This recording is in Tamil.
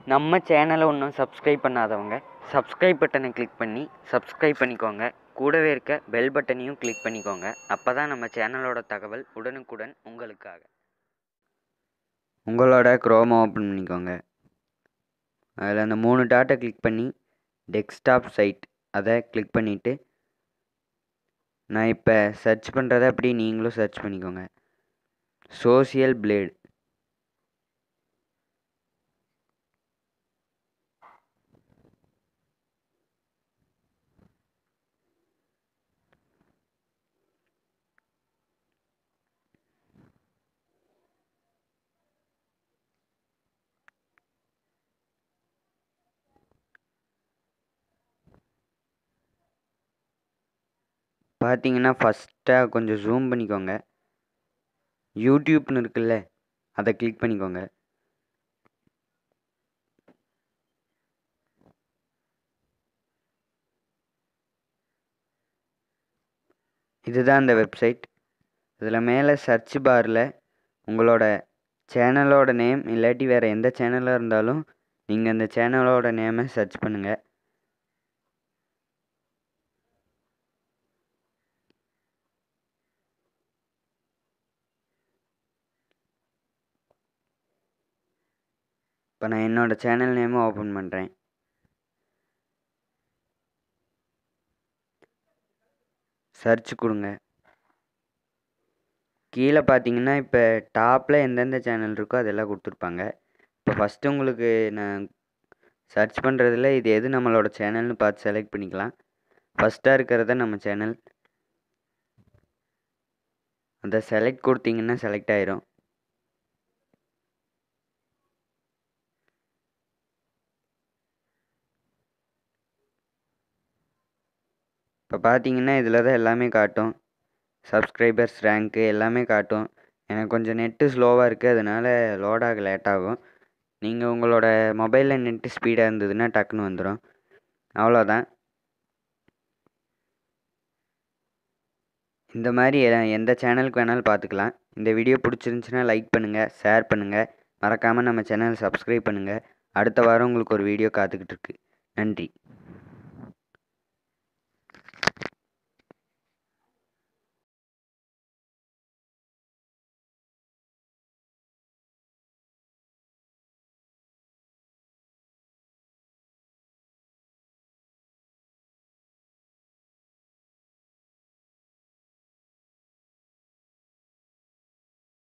நம்ம சேனலை இன்னும் சப்ஸ்கிரைப் பண்ணாதவங்க சப்ஸ்கிரைப் பட்டனை கிளிக் பண்ணி சப்ஸ்கிரைப் பண்ணிக்கோங்க கூடவே இருக்க பெல் பட்டனையும் கிளிக் பண்ணிக்கோங்க அப்போ தான் நம்ம சேனலோட தகவல் உடனுக்குடன் உங்களுக்காக உங்களோட குரோமை ஓப்பன் பண்ணிக்கோங்க அதில் அந்த மூணு டாட்டை கிளிக் பண்ணி டெஸ்க்டாப் சைட் அதை கிளிக் பண்ணிவிட்டு நான் இப்போ சர்ச் பண்ணுறத அப்படி நீங்களும் சர்ச் பண்ணிக்கோங்க சோசியல் பிளேட் பார்த்தீங்கன்னா ஃபஸ்ட்டாக கொஞ்சம் ஜூம் பண்ணிக்கோங்க யூடியூப்னு இருக்குல்ல அதை கிளிக் பண்ணிக்கோங்க இதுதான் அந்த வெப்சைட் இதில் மேலே சர்ச் பாரில் உங்களோட சேனலோட நேம் இல்லாட்டி வேறு எந்த சேனலாக இருந்தாலும் நீங்கள் அந்த சேனலோட நேமை சர்ச் பண்ணுங்கள் இப்போ நான் என்னோடய சேனல் நேமை ஓப்பன் பண்ணுறேன் சர்ச் கொடுங்க கீழே பார்த்தீங்கன்னா இப்போ டாப்பில் எந்தெந்த சேனல் இருக்கோ அதெல்லாம் கொடுத்துருப்பாங்க இப்போ ஃபஸ்ட்டு உங்களுக்கு நான் சர்ச் பண்ணுறதுல இது எது நம்மளோட சேனல்னு பார்த்து செலக்ட் பண்ணிக்கலாம் ஃபஸ்ட்டாக இருக்கிறத நம்ம சேனல் அதை செலக்ட் கொடுத்தீங்கன்னா செலக்ட் ஆயிரும் இப்போ பார்த்தீங்கன்னா இதில் தான் எல்லாமே காட்டும் சப்ஸ்கிரைபர்ஸ் ரேங்க்கு எல்லாமே காட்டும் எனக்கு கொஞ்சம் நெட்டு ஸ்லோவாக இருக்குது அதனால் லோடாக லேட் ஆகும் நீங்கள் உங்களோட மொபைலில் நெட்டு ஸ்பீடாக இருந்ததுன்னா டக்குன்னு வந்துடும் அவ்வளோதான் இந்த மாதிரி எ- எந்த சேனலுக்கு வேணாலும் பார்த்துக்கலாம் இந்த வீடியோ பிடிச்சிருந்துச்சுன்னா லைக் பண்ணுங்கள் ஷேர் பண்ணுங்கள் மறக்காமல் நம்ம சேனலை சப்ஸ்கிரைப் பண்ணுங்கள் அடுத்த வாரம் உங்களுக்கு ஒரு வீடியோ காத்துக்கிட்டு இருக்கு நன்றி